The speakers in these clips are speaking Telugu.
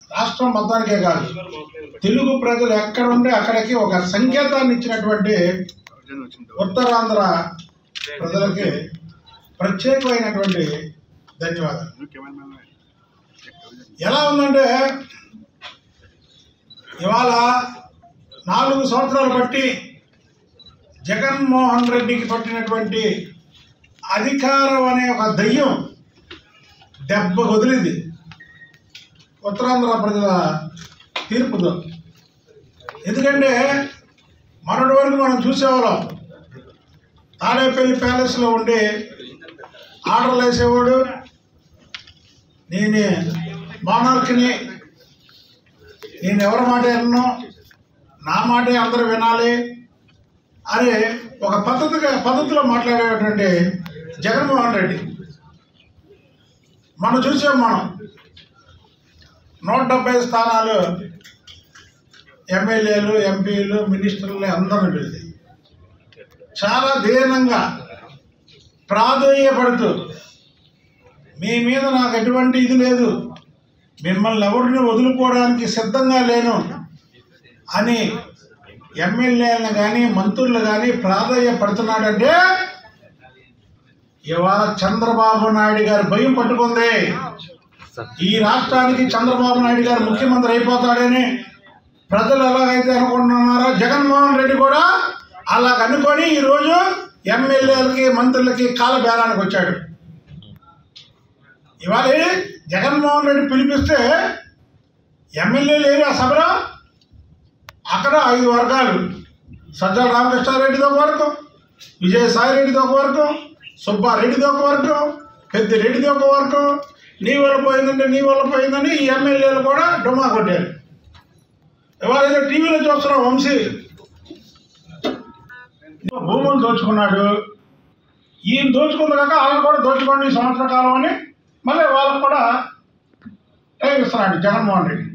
రాష్ట్రం మొత్తానికే కాదు తెలుగు ప్రజలు ఎక్కడ ఉంటే అక్కడికి ఒక సంకేతాన్ని ఇచ్చినటువంటి ఉత్తరాంధ్ర ప్రజలకి ప్రత్యేకమైనటువంటి ధన్యవాదాలు ఎలా ఉందంటే ఇవాళ నాలుగు సంవత్సరాలు బట్టి జగన్మోహన్ రెడ్డికి పట్టినటువంటి అధికారం అనే ఒక దయ్యం దెబ్బ వదిలింది ఉత్తరాంధ్ర ప్రజల తీర్పుతో ఎందుకంటే మొన్నటి వరకు మనం చూసేవాళ్ళం తాడేపల్లి ప్యాలెస్లో ఉండి ఆర్డర్లు వేసేవాడు నేను మానర్క్ని నేను ఎవరి మాట వినను నా మాటే అందరూ వినాలి అని ఒక పద్ధతిగా పద్ధతిలో మాట్లాడేటువంటి జగన్మోహన్ రెడ్డి మనం చూసాం మనం నూట డెబ్బై స్థానాలు ఎమ్మెల్యేలు ఎంపీలు మినిస్టర్లు అందరూ పిలిచి చాలా దీనంగా ప్రాధేయపడుతూ మీ మీద నాకు ఎటువంటి ఇది లేదు మిమ్మల్ని ఎవరిని వదులుకోవడానికి సిద్ధంగా లేను అని ఎమ్మెల్యేలను కానీ మంత్రులు కానీ ప్రాధాన్యపడుతున్నాడంటే ఇవాళ చంద్రబాబు నాయుడు గారి భయం పట్టుకుంది ఈ రాష్ట్రానికి చంద్రబాబు నాయుడు గారు ముఖ్యమంత్రి అయిపోతాడని ప్రజలు ఎలాగైతే అనుకుంటున్నారో జగన్మోహన్ రెడ్డి కూడా అలాగ అనుకొని ఈరోజు ఎమ్మెల్యేలకి మంత్రులకి కాల బేరానికి వచ్చాడు ఇవాళ జగన్మోహన్ రెడ్డి పిలిపిస్తే ఎమ్మెల్యే లేరు ఆ సభలో అక్కడ ఐదు వర్గాలు సజ్జల రామకృష్ణారెడ్డితో ఒక వర్గం విజయసాయి రెడ్డితో ఒక వర్గం సుబ్బారెడ్డితో ఒక వర్గం పెద్దిరెడ్డితో ఒక వర్గం నీ వల్ల పోయిందంటే నీ వల్ల పోయిందని ఈ ఎమ్మెల్యేలు కూడా డుమా కొట్టారు ఇవాళ ఏదో టీవీలో చూస్తున్నాం వంశీ భూములు దోచుకున్నాడు ఈయన దోచుకుంది కాక వాళ్ళని కూడా దోచుకోండి ఈ సంవత్సర కాలం అని మళ్ళీ వాళ్ళకు కూడా టైం ఇస్తున్నాడు జగన్మోహన్ రెడ్డి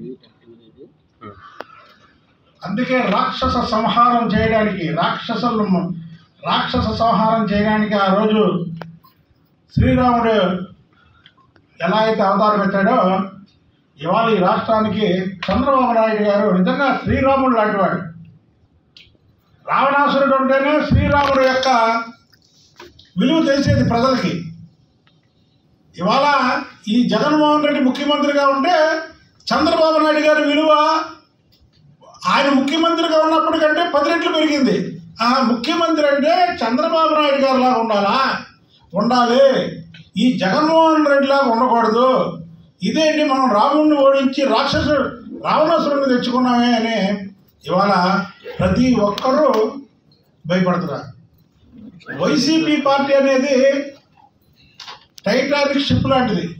అందుకే రాక్షస సంహారం చేయడానికి రాక్షసులు రాక్షస సంహారం చేయడానికి ఆ రోజు శ్రీరాముడు ఎలా అయితే అవతారం ఎత్తాడో ఇవాళ ఈ రాష్ట్రానికి చంద్రబాబు నాయుడు గారు నిజంగా శ్రీరాముడు లాంటివాడు రావణాసురుడు ఉంటేనే శ్రీరాముడు యొక్క విలువ తెలిసేది ప్రజలకి ఇవాళ ఈ జగన్మోహన్ రెడ్డి ముఖ్యమంత్రిగా ఉంటే చంద్రబాబు నాయుడు గారి విలువ ఆయన ముఖ్యమంత్రిగా ఉన్నప్పటి కంటే పది రెట్లు పెరిగింది ఆ ముఖ్యమంత్రి అంటే చంద్రబాబు నాయుడు గారిలా ఉండాలా ఉండాలి ఈ జగన్మోహన్ రెడ్డిలాగా ఉండకూడదు ఇదేంటి మనం రాముడిని ఓడించి రాక్షసుడు రావణాసురుడిని తెచ్చుకున్నామే అని ఇవాళ ప్రతి ఒక్కరూ భయపడుతున్నారు వైసీపీ పార్టీ అనేది టైటానిక్ షిప్ లాంటిది